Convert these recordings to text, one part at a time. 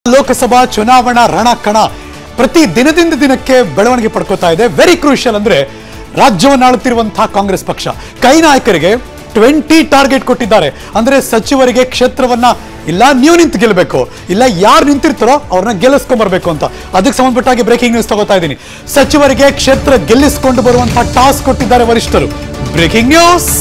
ಲೋಕಸಭಾ ಚುನಾವಣಾ ರಣಕಣ ಪ್ರತಿ ದಿನದಿಂದ ದಿನಕ್ಕೆ ಬೆಳವಣಿಗೆ ಪಡ್ಕೋತಾ ಇದೆ ವೆರಿ ಕ್ರೂಷಿಯಲ್ ಅಂದ್ರೆ ರಾಜ್ಯವನ್ನು ಆಳುತ್ತಿರುವಂತಹ ಕಾಂಗ್ರೆಸ್ ಪಕ್ಷ ಕೈ ನಾಯಕರಿಗೆ ಟ್ವೆಂಟಿ ಟಾರ್ಗೆಟ್ ಕೊಟ್ಟಿದ್ದಾರೆ ಅಂದ್ರೆ ಸಚಿವರಿಗೆ ಕ್ಷೇತ್ರವನ್ನ ಇಲ್ಲ ನೀವು ನಿಂತು ಗೆಲ್ಲಬೇಕು ಇಲ್ಲ ಯಾರು ನಿಂತಿರ್ತಾರೋ ಅವ್ರನ್ನ ಗೆಲ್ಲಿಸ್ಕೊಂಡ್ಬರ್ಬೇಕು ಅಂತ ಅದಕ್ಕೆ ಸಂಬಂಧಪಟ್ಟಾಗಿ ಬ್ರೇಕಿಂಗ್ ನ್ಯೂಸ್ ತಗೋತಾ ಇದ್ದೀನಿ ಸಚಿವರಿಗೆ ಕ್ಷೇತ್ರ ಗೆಲ್ಲಿಸಿಕೊಂಡು ಬರುವಂತಹ ಟಾಸ್ಕ್ ಕೊಟ್ಟಿದ್ದಾರೆ ವರಿಷ್ಠರು ಬ್ರೇಕಿಂಗ್ ನ್ಯೂಸ್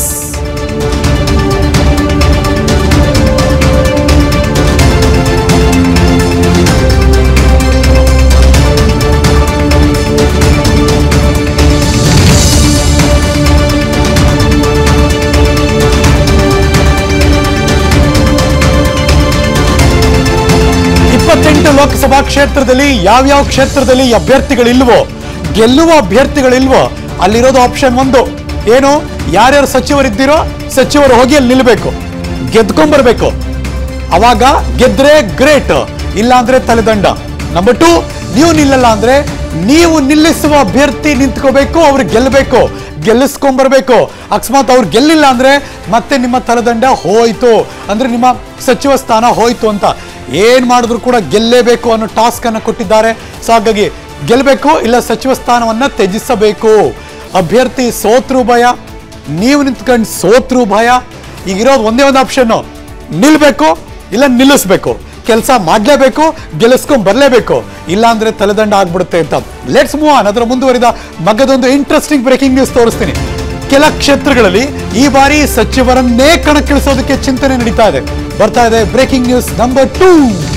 ಇಪ್ಪತ್ತೆಂಟು ಲೋಕಸಭಾ ಕ್ಷೇತ್ರದಲ್ಲಿ ಯಾವ್ಯಾವ ಕ್ಷೇತ್ರದಲ್ಲಿ ಅಭ್ಯರ್ಥಿಗಳಿಲ್ವೋ ಗೆಲ್ಲುವ ಅಭ್ಯರ್ಥಿಗಳಿಲ್ವೋ ಅಲ್ಲಿರೋದು ಆಪ್ಷನ್ ಒಂದು ಏನು ಯಾರ್ಯಾರು ಸಚಿವರಿದ್ದೀರೋ ಸಚಿವರು ಹೋಗಿ ಅಲ್ಲಿ ನಿಲ್ಬೇಕು ಗೆದ್ಕೊಂಡ್ಬರ್ಬೇಕು ಅವಾಗ ಗೆದ್ರೆ ಗ್ರೇಟ್ ಇಲ್ಲ ಅಂದ್ರೆ ತಲೆದಂಡ ನಂಬರ್ ಟು ನೀವು ನಿಲ್ಲಲ್ಲ ಅಂದ್ರೆ ನೀವು ನಿಲ್ಲಿಸುವ ಅಭ್ಯರ್ಥಿ ನಿಂತ್ಕೋಬೇಕು ಅವ್ರು ಗೆಲ್ಲಬೇಕು ಗೆಲ್ಲಿಸ್ಕೊಂಡ್ಬರ್ಬೇಕು ಅಕಸ್ಮಾತ್ ಅವ್ರು ಗೆಲ್ಲಿಲ್ಲ ಅಂದ್ರೆ ಮತ್ತೆ ನಿಮ್ಮ ತಲೆದಂಡ ಹೋಯ್ತು ಅಂದ್ರೆ ನಿಮ್ಮ ಸಚಿವ ಸ್ಥಾನ ಹೋಯ್ತು ಅಂತ ಏನ್ ಮಾಡಿದ್ರು ಕೂಡ ಗೆಲ್ಲೇಬೇಕು ಅನ್ನೋ ಟಾಸ್ಕ್ ಅನ್ನ ಕೊಟ್ಟಿದ್ದಾರೆ ಸೊ ಹಾಗಾಗಿ ಗೆಲ್ಲಬೇಕು ಇಲ್ಲ ಸಚಿವ ಸ್ಥಾನವನ್ನ ತ್ಯಜಿಸಬೇಕು ಅಭ್ಯರ್ಥಿ ಸೋತ್ರು ಭಯ ನೀವು ನಿಂತ್ಕೊಂಡು ಸೋತ್ರು ಭಯ ಈಗಿರೋದು ಒಂದೇ ಒಂದು ಆಪ್ಷನ್ ನಿಲ್ಬೇಕು ಇಲ್ಲ ನಿಲ್ಲಿಸ್ಬೇಕು ಕೆಲಸ ಮಾಡ್ಲೇಬೇಕು ಗೆಲ್ಲಿಸ್ಕೊಂಡ್ ಬರ್ಲೇಬೇಕು ಇಲ್ಲ ಅಂದ್ರೆ ತಲೆದಂಡ ಆಗ್ಬಿಡುತ್ತೆ ಅಂತ ಲೆಟ್ಸ್ ಮೂವ್ ಆನ್ ಅದರ ಮುಂದುವರಿದ ಮಗದೊಂದು ಇಂಟ್ರೆಸ್ಟಿಂಗ್ ಬ್ರೇಕಿಂಗ್ ನ್ಯೂಸ್ ತೋರಿಸ್ತೀನಿ ಕೆಲ ಕ್ಷೇತ್ರಗಳಲ್ಲಿ ಈ ಬಾರಿ ಸಚಿವರನ್ನೇ ಕಣಕ್ಕಿಳಿಸೋದಕ್ಕೆ ಚಿಂತನೆ ನಡೀತಾ ಇದೆ ಬರ್ತಾ ಇದೆ ಬ್ರೇಕಿಂಗ್ ನ್ಯೂಸ್ ನಂಬರ್ ಟೂ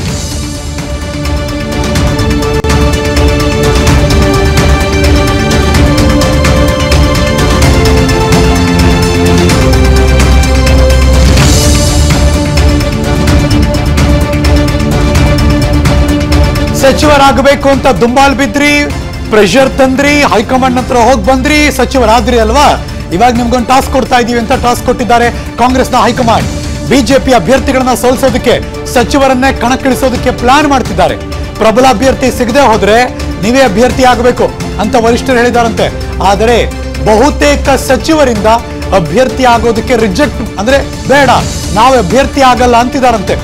ಸಚಿವರಾಗಬೇಕು ಅಂತ ದುಂಬಾಲ್ ಬಿದ್ರಿ ಪ್ರೆಷರ್ ತಂದ್ರಿ ಹೈಕಮಾಂಡ್ ಹತ್ರ ಹೋಗಿ ಬಂದ್ರಿ ಸಚಿವರಾದ್ರಿ ಅಲ್ವಾ ಇವಾಗ ನಿಮ್ಗೊಂದು ಟಾಸ್ಕ್ ಕೊಡ್ತಾ ಇದೀವಿ ಅಂತ ಟಾಸ್ಕ್ ಕೊಟ್ಟಿದ್ದಾರೆ ಕಾಂಗ್ರೆಸ್ನ ಹೈಕಮಾಂಡ್ ಬಿಜೆಪಿ ಅಭ್ಯರ್ಥಿಗಳನ್ನ ಸೋಲಿಸೋದಕ್ಕೆ ಸಚಿವರನ್ನೇ ಕಣಕ್ಕಿಳಿಸೋದಕ್ಕೆ ಪ್ಲಾನ್ ಮಾಡ್ತಿದ್ದಾರೆ ಪ್ರಬಲ ಅಭ್ಯರ್ಥಿ ಸಿಗದೆ ಹೋದ್ರೆ ನೀವೇ ಅಭ್ಯರ್ಥಿ ಆಗಬೇಕು ಅಂತ ವರಿಷ್ಠರು ಹೇಳಿದಾರಂತೆ ಆದರೆ ಬಹುತೇಕ ಸಚಿವರಿಂದ ಅಭ್ಯರ್ಥಿ ಆಗೋದಕ್ಕೆ ರಿಜೆಕ್ಟ್ ಅಂದ್ರೆ ಬೇಡ ನಾವು ಅಭ್ಯರ್ಥಿ ಆಗಲ್ಲ ಅಂತಿದಾರಂತೆ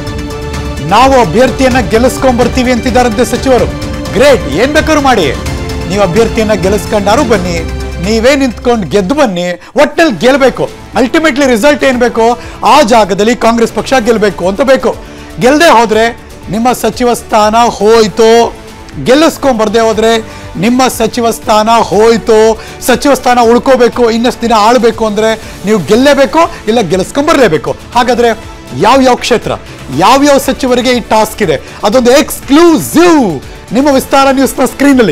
ನಾವು ಅಭ್ಯರ್ಥಿಯನ್ನ ಗೆಲ್ಲಿಸ್ಕೊಂಡ್ ಬರ್ತೀವಿ ಅಂತಿದ್ದಾರಂತೆ ಸಚಿವರು ಗ್ರೇಟ್ ಏನ್ ಬೇಕಾದ್ರೂ ಮಾಡಿ ನೀವು ಅಭ್ಯರ್ಥಿಯನ್ನ ಗೆಲ್ಲಿಸ್ಕೊಂಡಾರು ಬನ್ನಿ ನೀವೇ ನಿಂತ್ಕೊಂಡು ಗೆದ್ದು ಬನ್ನಿ ಒಟ್ಟಲ್ಲಿ ಗೆಲ್ಬೇಕು ಅಲ್ಟಿಮೇಟ್ಲಿ ರಿಸಲ್ಟ್ ಏನ್ ಬೇಕು ಆ ಜಾಗದಲ್ಲಿ ಕಾಂಗ್ರೆಸ್ ಪಕ್ಷ ಗೆಲ್ಬೇಕು ಅಂತ ಬೇಕು ಗೆಲ್ಲದೆ ಹೋದ್ರೆ ನಿಮ್ಮ ಸಚಿವ ಸ್ಥಾನ ಹೋಯ್ತು ಗೆಲ್ಲಿಸ್ಕೊಂಡ್ ಬರ್ದೇ ಹೋದ್ರೆ ನಿಮ್ಮ ಸಚಿವ ಸ್ಥಾನ ಹೋಯ್ತು ಸಚಿವ ಸ್ಥಾನ ಉಳ್ಕೋಬೇಕು ಇನ್ನಷ್ಟು ದಿನ ಆಳ್ಬೇಕು ಅಂದ್ರೆ ನೀವು ಗೆಲ್ಲೇಬೇಕು ಇಲ್ಲ ಗೆಲ್ಲಿಸ್ಕೊಂಬರ್ಲೇಬೇಕು ಹಾಗಾದ್ರೆ ಯಾವ ಯಾವ ಕ್ಷೇತ್ರ ಯಾವ್ಯಾವ ಸಚಿವರಿಗೆ ಈ ಟಾಸ್ಕ್ ಇದೆ ಅದೊಂದು ಎಕ್ಸ್ಕ್ಲೂಸಿವ್ ನಿಮ್ಮ ವಿಸ್ತಾರ ನ್ಯೂಸ್ನ ಸ್ಕ್ರೀನಲ್ಲಿ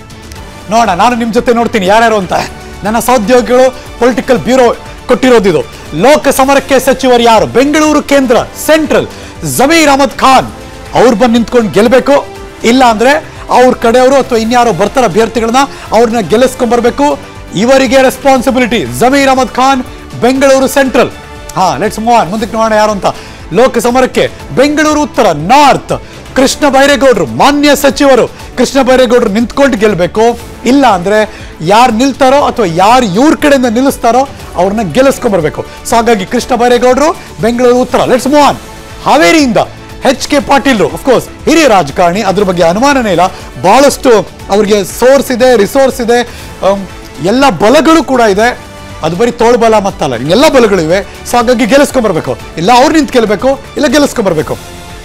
ನೋಡೋಣ ನಾನು ನಿಮ್ಮ ಜೊತೆ ನೋಡ್ತೀನಿ ಯಾರ್ಯಾರು ಅಂತ ನನ್ನ ಸಹೋದ್ಯೋಗಿಗಳು ಪೊಲಿಟಿಕಲ್ ಬ್ಯೂರೋ ಕೊಟ್ಟಿರೋದಿದು ಲೋಕ ಸಮರಕ್ಕೆ ಸಚಿವರು ಯಾರು ಬೆಂಗಳೂರು ಕೇಂದ್ರ ಸೆಂಟ್ರಲ್ ಜಮೀರ್ ಅಹಮದ್ ಖಾನ್ ಅವ್ರು ಬಂದು ನಿಂತ್ಕೊಂಡು ಗೆಲ್ಲಬೇಕು ಇಲ್ಲ ಅಂದ್ರೆ ಅವ್ರ ಕಡೆಯವರು ಅಥವಾ ಇನ್ಯಾರೋ ಬರ್ತಾರೆ ಅಭ್ಯರ್ಥಿಗಳನ್ನ ಅವ್ರನ್ನ ಗೆಲ್ಲಿಸ್ಕೊಂಡ್ಬರ್ಬೇಕು ಇವರಿಗೆ ರೆಸ್ಪಾನ್ಸಿಬಿಲಿಟಿ ಜಮೀರ್ ಅಹಮದ್ ಖಾನ್ ಬೆಂಗಳೂರು ಸೆಂಟ್ರಲ್ ಹಾ ಲೆಟ್ಸ್ ಮೂವ್ ಆನ್ ಮುಂದಕ್ಕೆ ನೋಡೋಣ ಯಾರು ಅಂತ ಲೋಕ ಸಮರಕ್ಕೆ ಬೆಂಗಳೂರು ಉತ್ತರ ನಾರ್ತ್ ಕೃಷ್ಣ ಬೈರೇಗೌಡರು ಮಾನ್ಯ ಸಚಿವರು ಕೃಷ್ಣ ಬೈರೇಗೌಡರು ನಿಂತ್ಕೊಂಡು ಗೆಲ್ಲಬೇಕು ಇಲ್ಲ ಅಂದ್ರೆ ಯಾರು ನಿಲ್ತಾರೋ ಅಥವಾ ಯಾರು ಇವ್ರ ಕಡೆಯಿಂದ ನಿಲ್ಲಿಸ್ತಾರೋ ಅವ್ರನ್ನ ಗೆಲ್ಲಿಸ್ಕೊಂಡ್ಬರ್ಬೇಕು ಸೊ ಹಾಗಾಗಿ ಕೃಷ್ಣ ಬೈರೇಗೌಡರು ಬೆಂಗಳೂರು ಉತ್ತರ ಲೆಟ್ಸ್ ಮೂವ್ ಆನ್ ಹಾವೇರಿಯಿಂದ ಎಚ್ ಕೆ ಪಾಟೀಲ್ರು ಅಫ್ಕೋರ್ಸ್ ಹಿರಿಯ ರಾಜಕಾರಣಿ ಅದ್ರ ಬಗ್ಗೆ ಅನುಮಾನನೇ ಇಲ್ಲ ಬಹಳಷ್ಟು ಅವ್ರಿಗೆ ಸೋರ್ಸ್ ಇದೆ ರಿಸೋರ್ಸ್ ಇದೆ ಅಮ್, ಎಲ್ಲ ಬಲಗಳು ಕೂಡ ಇದೆ ಅದು ಬರೀ ತೋಳ್ಬಲ ಮತ್ತಲ್ಲ ಎಲ್ಲ ಬಲಗಳಿವೆ ಸೊ ಹಾಗಾಗಿ ಗೆಲ್ಲಿಸ್ಕೊಂಡ್ಬರ್ಬೇಕು ಇಲ್ಲ ಅವ್ರು ನಿಂತು ಗೆಲ್ಲಬೇಕು ಇಲ್ಲ ಗೆಲ್ಲಿಸ್ಕೊಂಡ್ಬರ್ಬೇಕು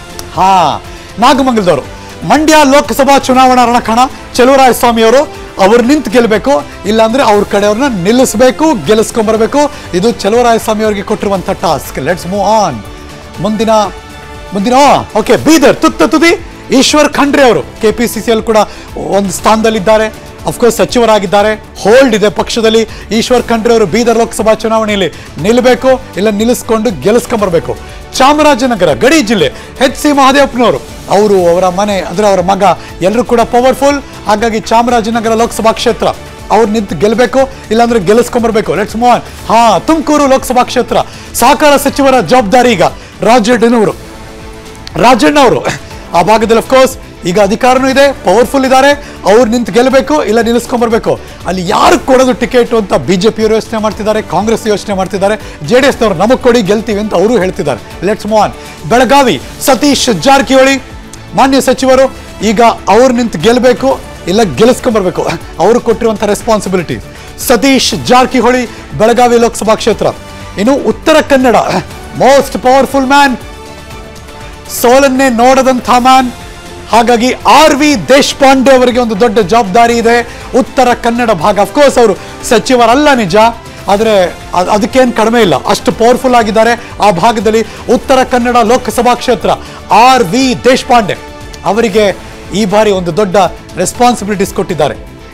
ಹಾ ನಾಗಮಂಗಲದವರು ಮಂಡ್ಯ ಲೋಕಸಭಾ ಚುನಾವಣಾ ರಣಕಣ ಚಲುವರಾಯ ಸ್ವಾಮಿ ಅವರು ಅವ್ರು ನಿಂತು ಗೆಲ್ಲಬೇಕು ಇಲ್ಲಾಂದ್ರೆ ಅವ್ರ ಕಡೆಯವ್ರನ್ನ ನಿಲ್ಲಿಸಬೇಕು ಗೆಲ್ಲಿಸ್ಕೊಂಡ್ಬರ್ಬೇಕು ಇದು ಚಲುವರಾಯ ಸ್ವಾಮಿ ಅವರಿಗೆ ಕೊಟ್ಟಿರುವಂತ ಟಾಸ್ಕ್ ಲೆಟ್ಸ್ ಮೂವ್ ಆನ್ ಮುಂದಿನ ಮುಂದಿನ ಓಕೆ ಬೀದರ್ ತುತ್ತ ತುದಿ ಈಶ್ವರ್ ಖಂಡ್ರೆ ಅವರು ಕೆ ಪಿ ಸಿ ಸಿಯಲ್ಲಿ ಕೂಡ ಒಂದು ಸ್ಥಾನದಲ್ಲಿದ್ದಾರೆ ಅಫ್ಕೋರ್ಸ್ ಸಚಿವರಾಗಿದ್ದಾರೆ ಹೋಲ್ಡ್ ಇದೆ ಪಕ್ಷದಲ್ಲಿ ಈಶ್ವರ್ ಖಂಡ್ರೆ ಅವರು ಬೀದರ್ ಲೋಕಸಭಾ ಚುನಾವಣೆಯಲ್ಲಿ ನಿಲ್ಲಬೇಕು ಇಲ್ಲ ನಿಲ್ಲಿಸ್ಕೊಂಡು ಗೆಲ್ಲಿಸ್ಕೊಂಬರ್ಬೇಕು ಚಾಮರಾಜನಗರ ಗಡಿ ಜಿಲ್ಲೆ ಎಚ್ ಸಿ ಮಹದೇವಪ್ಪನವರು ಅವರು ಅವರ ಮನೆ ಅಂದ್ರೆ ಅವರ ಮಗ ಎಲ್ಲರೂ ಕೂಡ ಪವರ್ಫುಲ್ ಹಾಗಾಗಿ ಚಾಮರಾಜನಗರ ಲೋಕಸಭಾ ಕ್ಷೇತ್ರ ಅವ್ರು ನಿಂತು ಗೆಲ್ಲಬೇಕು ಇಲ್ಲಾಂದ್ರೆ ಗೆಲ್ಲಿಸ್ಕೊಂಬರ್ಬೇಕು ಲೆಟ್ಸ್ ಮೋಹನ್ ಹಾ ತುಮಕೂರು ಲೋಕಸಭಾ ಕ್ಷೇತ್ರ ಸಹಕಾರ ಸಚಿವರ ಜವಾಬ್ದಾರಿ ಈಗ ರಾಜಣ್ಣನವರು ರಾಜಣ್ಣ ಅವರು ಆ ಭಾಗದಲ್ಲಿ ಅಫ್ಕೋರ್ಸ್ ಈಗ ಅಧಿಕಾರನೂ ಇದೆ ಪವರ್ಫುಲ್ ಇದ್ದಾರೆ ಅವ್ರು ನಿಂತು ಗೆಲ್ಲಬೇಕು ಇಲ್ಲ ನಿಲ್ಲಿಸ್ಕೊಂಬರ್ಬೇಕು ಅಲ್ಲಿ ಯಾರು ಕೊಡೋದು ಟಿಕೆಟ್ ಅಂತ ಬಿಜೆಪಿಯವರು ಯೋಚನೆ ಮಾಡ್ತಿದ್ದಾರೆ ಕಾಂಗ್ರೆಸ್ ಯೋಚನೆ ಮಾಡ್ತಿದ್ದಾರೆ ಜೆ ಡಿ ಎಸ್ನವರು ನಮಗೆ ಕೊಡಿ ಗೆಲ್ತೀವಿ ಅಂತ ಅವರು ಹೇಳ್ತಿದ್ದಾರೆ ಲೆಟ್ಸ್ ಮೋಹನ್ ಬೆಳಗಾವಿ ಸತೀಶ್ ಜಾರಕಿಹೊಳಿ ಮಾನ್ಯ ಸಚಿವರು ಈಗ ಅವ್ರು ನಿಂತು ಗೆಲ್ಲಬೇಕು ಇಲ್ಲ ಗೆಲ್ಲಿಸ್ಕೊಂಡ್ಬರ್ಬೇಕು ಅವರು ಕೊಟ್ಟಿರುವಂಥ ರೆಸ್ಪಾನ್ಸಿಬಿಲಿಟಿ ಸತೀಶ್ ಜಾರಕಿಹೊಳಿ ಬೆಳಗಾವಿ ಲೋಕಸಭಾ ಕ್ಷೇತ್ರ ಇನ್ನು Uttara Kannada most powerful man ಸೋಲನ್ನೇ ನೋಡದಂಥ ಮ್ಯಾನ್ ಹಾಗಾಗಿ ಆರ್ ವಿ ದೇಶಪಾಂಡೆ ಅವರಿಗೆ ಒಂದು ದೊಡ್ಡ ಜವಾಬ್ದಾರಿ ಇದೆ ಉತ್ತರ ಕನ್ನಡ ಭಾಗ ಅಫ್ಕೋರ್ಸ್ ಅವರು ಸಚಿವರಲ್ಲ ನಿಜ ಆದರೆ ಅದ್- ಅದಕ್ಕೇನು ಕಡಿಮೆ ಇಲ್ಲ ಅಷ್ಟು ಪವರ್ಫುಲ್ ಆಗಿದ್ದಾರೆ ಆ ಭಾಗದಲ್ಲಿ ಉತ್ತರ ಕನ್ನಡ ಲೋಕಸಭಾ ಕ್ಷೇತ್ರ ಆರ್ ವಿ ದೇಶಪಾಂಡೆ ಅವರಿಗೆ ಈ ಬಾರಿ ಒಂದು ದೊಡ್ಡ ರೆಸ್ಪಾನ್ಸಿಬಿಲಿಟೀಸ್ ಕೊಟ್ಟಿದ್ದಾರೆ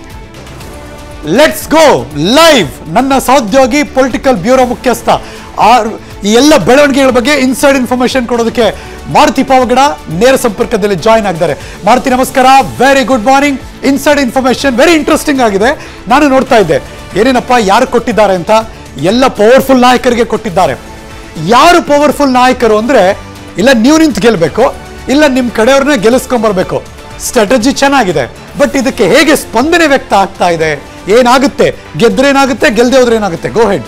ಲೆಟ್ಸ್ ಗೋ ಲೈವ್ ನನ್ನ ಸಹೋದ್ಯೋಗಿ ಪೊಲಿಟಿಕಲ್ ಬ್ಯೂರೋ ಮುಖ್ಯಸ್ಥ ಆರ್ ಈ ಎಲ್ಲ ಬೆಳವಣಿಗೆಗಳ ಬಗ್ಗೆ ಇನ್ಸೈಡ್ ಇನ್ಫಾರ್ಮೇಶನ್ ಕೊಡೋದಕ್ಕೆ ಮಾರುತಿ ಪಾವಗಡ ನೇರ ಸಂಪರ್ಕದಲ್ಲಿ ಜಾಯಿನ್ ಆಗಿದ್ದಾರೆ ಮಾರುತಿ ನಮಸ್ಕಾರ very good morning inside information very interesting ಆಗಿದೆ ನಾನು ನೋಡ್ತಾ ಇದ್ದೆ ಏನೇನಪ್ಪ ಯಾರು ಕೊಟ್ಟಿದ್ದಾರೆ ಅಂತ ಎಲ್ಲ ಪವರ್ಫುಲ್ ನಾಯಕರಿಗೆ ಕೊಟ್ಟಿದ್ದಾರೆ ಯಾರು ಪವರ್ಫುಲ್ ನಾಯಕರು ಅಂದ್ರೆ ಇಲ್ಲ ನೀವು ನಿಂತು ಗೆಲ್ಲಬೇಕು ಇಲ್ಲ ನಿಮ್ಮ ಕಡೆಯವ್ರನ್ನ ಗೆಲ್ಲಿಸ್ಕೊಂಬರ್ಬೇಕು ಸ್ಟ್ರಾಟಜಿ ಚೆನ್ನಾಗಿದೆ ಬಟ್ ಇದಕ್ಕೆ ಹೇಗೆ ಸ್ಪಂದನೆ ವ್ಯಕ್ತ ಆಗ್ತಾ ಇದೆ ಏನಾಗುತ್ತೆ ಗೆದ್ರೆ ಏನಾಗುತ್ತೆ ಗೆಲ್ದೆ ಹೋದ್ರೆ ಏನಾಗುತ್ತೆ go ahead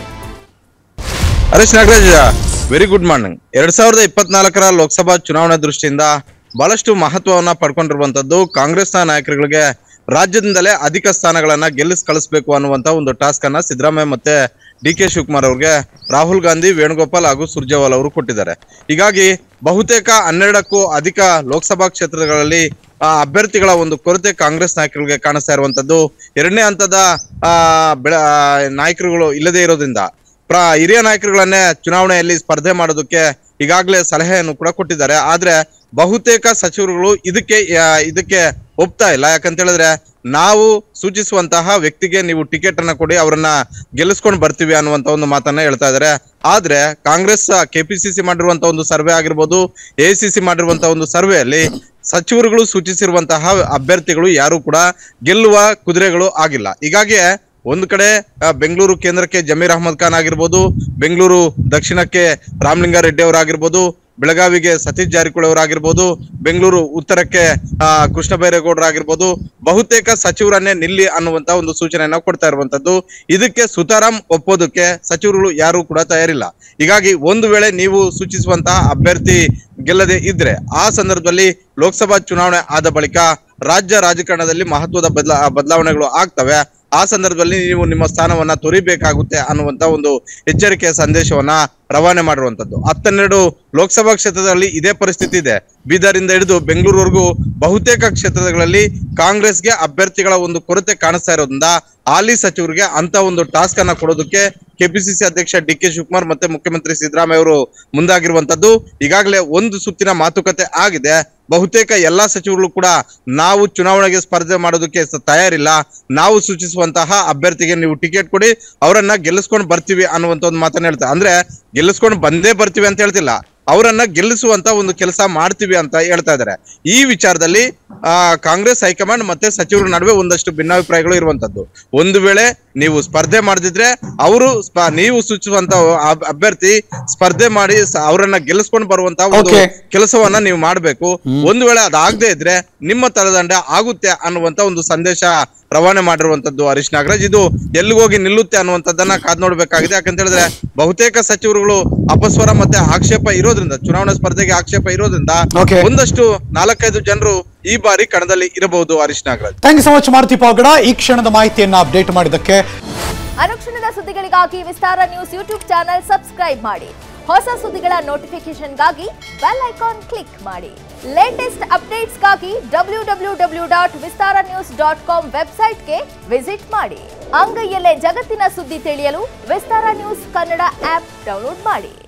Harish Nagaraj very good morning ಎರಡ್ ಸಾವಿರದ ಇಪ್ಪತ್ನಾಲ್ಕರ ಲೋಕಸಭಾ ಚುನಾವಣೆ ದೃಷ್ಟಿಯಿಂದ ಬಹಳಷ್ಟು ಮಹತ್ವವನ್ನ ಪಡ್ಕೊಂಡಿರುವಂತದ್ದು ಕಾಂಗ್ರೆಸ್ನ ನಾಯಕರುಗಳಿಗೆ ರಾಜ್ಯದಿಂದಲೇ ಅಧಿಕ ಸ್ಥಾನಗಳನ್ನ ಗೆಲ್ಲಿಸ್ ಕಳಿಸ್ಬೇಕು ಅನ್ನುವಂತ ಒಂದು ಟಾಸ್ಕ್ ಅನ್ನ ಸಿದ್ದರಾಮಯ್ಯ ಮತ್ತೆ ಡಿ ಕೆ ಶಿವಕುಮಾರ್ ಅವ್ರಿಗೆ ರಾಹುಲ್ ಗಾಂಧಿ ವೇಣುಗೋಪಾಲ್ ಹಾಗೂ ಸುರ್ಜೇವಾಲ್ ಅವರು ಕೊಟ್ಟಿದ್ದಾರೆ ಹೀಗಾಗಿ ಬಹುತೇಕ ಹನ್ನೆರಡಕ್ಕೂ ಅಧಿಕ ಲೋಕಸಭಾ ಕ್ಷೇತ್ರಗಳಲ್ಲಿ ಆ ಅಭ್ಯರ್ಥಿಗಳ ಒಂದು ಕೊರತೆ ಕಾಂಗ್ರೆಸ್ ನಾಯಕರಿಗೆ ಕಾಣಿಸ್ತಾ ಇರುವಂತದ್ದು ಎರಡನೇ ಹಂತದ ಆ ಬೆಳ ಆ, ನಾಯಕರುಗಳು ಇಲ್ಲದೆ ಇರೋದ್ರಿಂದ ಪ್ರ ಹಿರಿಯ ನಾಯಕರುಗಳನ್ನೇ ಚುನಾವಣೆಯಲ್ಲಿ ಸ್ಪರ್ಧೆ ಮಾಡೋದಕ್ಕೆ ಈಗಾಗಲೇ ಸಲಹೆಯನ್ನು ಕೂಡ ಕೊಟ್ಟಿದ್ದಾರೆ ಆದ್ರೆ ಬಹುತೇಕ ಸಚಿವರುಗಳು ಇದಕ್ಕೆ ಆ, ಇದಕ್ಕೆ ಒಪ್ತಾ ಇಲ್ಲ ಯಾಕಂತ ಹೇಳಿದ್ರೆ ನಾವು ಸೂಚಿಸುವಂತಹ ವ್ಯಕ್ತಿಗೆ ನೀವು ಟಿಕೆಟ್ ಅನ್ನ ಕೊಡಿ ಅವರನ್ನ ಗೆಲ್ಲಿಸ್ಕೊಂಡು ಬರ್ತೀವಿ ಅನ್ನುವಂತ ಒಂದು ಮಾತನ್ನ ಹೇಳ್ತಾ ಇದ್ದಾರೆ ಆದ್ರೆ ಕಾಂಗ್ರೆಸ್ ಕೆಪಿಸಿಸಿ ಮಾಡಿರುವಂತಹ ಒಂದು ಸರ್ವೆ ಆಗಿರ್ಬೋದು ಎ ಸಿ ಸಿ ಮಾಡಿರುವಂತಹ ಒಂದು ಸರ್ವೆಯಲ್ಲಿ ಸಚಿವರುಗಳು ಸೂಚಿಸಿರುವಂತಹ ಅಭ್ಯರ್ಥಿಗಳು ಯಾರು ಕೂಡ ಗೆಲ್ಲುವ ಕುದುರೆಗಳು ಆಗಿಲ್ಲ ಹೀಗಾಗಿ ಒಂದು ಕಡೆ ಆ, ಬೆಂಗಳೂರು ಕೇಂದ್ರಕ್ಕೆ ಜಮೀರ್ ಅಹಮದ್ ಖಾನ್ ಆಗಿರ್ಬೋದು ಬೆಂಗಳೂರು ದಕ್ಷಿಣಕ್ಕೆ ರಾಮಲಿಂಗಾರೆಡ್ಡಿ ಅವರಾಗಿರ್ಬೋದು ಬೆಳಗಾವಿಗೆ ಸತೀಶ್ ಜಾರಕಿಹೊಳಿ ಅವರಾಗಿರ್ಬೋದು ಬೆಂಗಳೂರು ಉತ್ತರಕ್ಕೆ ಆ, ಕೃಷ್ಣ ಬೈರೇಗೌಡರಾಗಿರ್ಬೋದು ಬಹುತೇಕ ಸಚಿವರನ್ನೇ ನಿಲ್ಲಿ ಅನ್ನುವಂತ ಒಂದು ಸೂಚನೆಯನ್ನ ಕೊಡ್ತಾ ಇರುವಂತದ್ದು ಇದಕ್ಕೆ ಸುತಾರಾಮ್ ಒಪ್ಪೋದಕ್ಕೆ ಸಚಿವರುಗಳು ಯಾರು ಕೂಡ ತಯಾರಿಲ್ಲ ಹೀಗಾಗಿ ಒಂದು ವೇಳೆ ನೀವು ಸೂಚಿಸುವಂತಹ ಅಭ್ಯರ್ಥಿ ಗೆಲ್ಲದೆ ಇದ್ರೆ ಆ ಸಂದರ್ಭದಲ್ಲಿ ಲೋಕಸಭಾ ಚುನಾವಣೆ ಆದ ಬಳಿಕ ರಾಜ್ಯ ರಾಜಕಾರಣದಲ್ಲಿ ಮಹತ್ವದ ಬದಲಾ ಬದಲಾವಣೆಗಳು ಆಗ್ತವೆ ಆ ಸಂದರ್ಭದಲ್ಲಿ ನೀವು ನಿಮ್ಮ ಸ್ಥಾನವನ್ನ ತೊರಿಬೇಕಾಗುತ್ತೆ ಅನ್ನುವಂತ ಒಂದು ಎಚ್ಚರಿಕೆಯ ಸಂದೇಶವನ್ನ ರವಾನೆ ಮಾಡಿರುವಂತದ್ದು ಹತ್ತೆರಡು ಲೋಕಸಭಾ ಕ್ಷೇತ್ರದಲ್ಲಿ ಇದೇ ಪರಿಸ್ಥಿತಿ ಇದೆ ಬೀದರಿಂದ ಹಿಡಿದು ಬೆಂಗಳೂರುವರೆಗೂ ಬಹುತೇಕ ಕ್ಷೇತ್ರಗಳಲ್ಲಿ ಕಾಂಗ್ರೆಸ್ಗೆ ಅಭ್ಯರ್ಥಿಗಳ ಒಂದು ಕೊರತೆ ಕಾಣಿಸ್ತಾ ಇರೋದ್ರಿಂದ ಹಾಲಿ ಸಚಿವರಿಗೆ ಅಂತ ಒಂದು ಟಾಸ್ಕ್ ಅನ್ನ ಕೊಡೋದಕ್ಕೆ ಕೆಪಿಸಿಸಿ ಅಧ್ಯಕ್ಷ ಡಿ ಕೆ ಶಿವಕುಮಾರ್ ಮತ್ತೆ ಮುಖ್ಯಮಂತ್ರಿ ಸಿದ್ದರಾಮಯ್ಯ ಅವರು ಮುಂದಾಗಿರುವಂತದ್ದು ಈಗಾಗಲೇ ಒಂದು ಸುತ್ತಿನ ಮಾತುಕತೆ ಆಗಿದೆ ಬಹುತೇಕ ಎಲ್ಲಾ ಸಚಿವರು ಕೂಡ ನಾವು ಚುನಾವಣೆಗೆ ಸ್ಪರ್ಧೆ ಮಾಡೋದಕ್ಕೆ ಸ- ತಯಾರಿಲ್ಲ ನಾವು ಸೂಚಿಸುವಂತಹ ಅಭ್ಯರ್ಥಿಗೆ ನೀವು ಟಿಕೆಟ್ ಕೊಡಿ ಅವರನ್ನ ಗೆಲ್ಲಿಸ್ಕೊಂಡು ಬರ್ತೀವಿ ಅನ್ನುವಂತ ಒಂದು ಮಾತನ್ನ ಹೇಳ್ತಾರೆ ಅಂದ್ರೆ ಗೆಲ್ಲಿಸ್ಕೊಂಡು ಬಂದೇ ಬರ್ತೀವಿ ಅಂತ ಹೇಳ್ತಿಲ್ಲ ಅವರನ್ನ ಗೆಲ್ಲಿಸುವಂತ ಒಂದು ಕೆಲಸ ಮಾಡ್ತೀವಿ ಅಂತ ಹೇಳ್ತಾ ಇದ್ದಾರೆ ಈ ವಿಚಾರದಲ್ಲಿ ಆ ಕಾಂಗ್ರೆಸ್ ಹೈಕಮಾಂಡ್ ಮತ್ತೆ ಸಚಿವರ ನಡುವೆ ಒಂದಷ್ಟು ಭಿನ್ನಾಭಿಪ್ರಾಯಗಳು ಇರುವಂತದ್ದು ಒಂದು ವೇಳೆ ನೀವು ಸ್ಪರ್ಧೆ ಮಾಡದಿದ್ರೆ ಅವರು ಸ್ಪ- ನೀವು ಸೂಚಿಸುವಂತ ಅಬ್- ಅಭ್ಯರ್ಥಿ ಸ್ಪರ್ಧೆ ಮಾಡಿ ಸ- ಅವರನ್ನ ಗೆಲ್ಲಿಸ್ಕೊಂಡು ಬರುವಂತ ಒಂದು Okay. ಕೆಲಸವನ್ನ ನೀವು ಮಾಡಬೇಕು ಒಂದು ವೇಳೆ ಅದಾಗದೇ ಇದ್ರೆ ನಿಮ್ಮ ತಲೆದಂಡ ಆಗುತ್ತೆ ಅನ್ನುವಂತ ಒಂದು ಸಂದೇಶ ರವಾನೆ ಮಾಡಿರುವಂತದ್ದು ಹರೀಶ್ ನಾಗರಾಜ್ ಇದು ಎಲ್ಲಿಗೋಗಿ ನಿಲ್ಲುತ್ತೆ ಅನ್ನುವಂಥದ್ದನ್ನ ಕಾದ್ ನೋಡ್ಬೇಕಾಗಿದೆ ಯಾಕಂತ ಹೇಳಿದ್ರೆ ಬಹುತೇಕ ಸಚಿವರುಗಳು ಅಪಸ್ವರ ಮತ್ತೆ ಆಕ್ಷೇಪ ಇರೋದ್ರಿಂದ ಚುನಾವಣಾ ಸ್ಪರ್ಧೆಗೆ ಆಕ್ಷೇಪ ಇರೋದ್ರಿಂದ Okay. ಒಂದಷ್ಟು ನಾಲ್ಕೈದು ಜನರು ಈ ಬಾರಿ ಕಣದಲ್ಲಿ ಇರಬಹುದು Harish Nagaraj thank you so much Maruti Pavagada ಈ ಕ್ಷಣದ ಮಾಹಿತಿಯನ್ನ ಅಪ್ಡೇಟ್ ಮಾಡಿದ್ದಕ್ಕೆ ಅನುಕ್ಷಣದ ಸುದ್ದಿಗಳಿಗಾಗಿ Vistara news YouTube channel subscribe ಮಾಡಿ ಹೊಸ ಸುದ್ದಿಗಳ ನೋಟಿಫಿಕೇಶನ್ಗಾಗಿ ಬೆಲ್ ಐಕಾನ್ ಕ್ಲಿಕ್ ಮಾಡಿ ಲೇಟೆಸ್ಟ್ ಅಪ್ಡೇಟ್ಸ್ಗಾಗಿ W W W dot Vistara news dot com ವೆಬ್ಸೈಟ್ಗೆ ವಿಸಿಟ್ ಮಾಡಿ ಅಂಗೈಯಲ್ಲೇ ಜಗತ್ತಿನ ಸುದ್ದಿ ತಿಳಿಯಲು Vistara news Kannada app download ಮಾಡಿ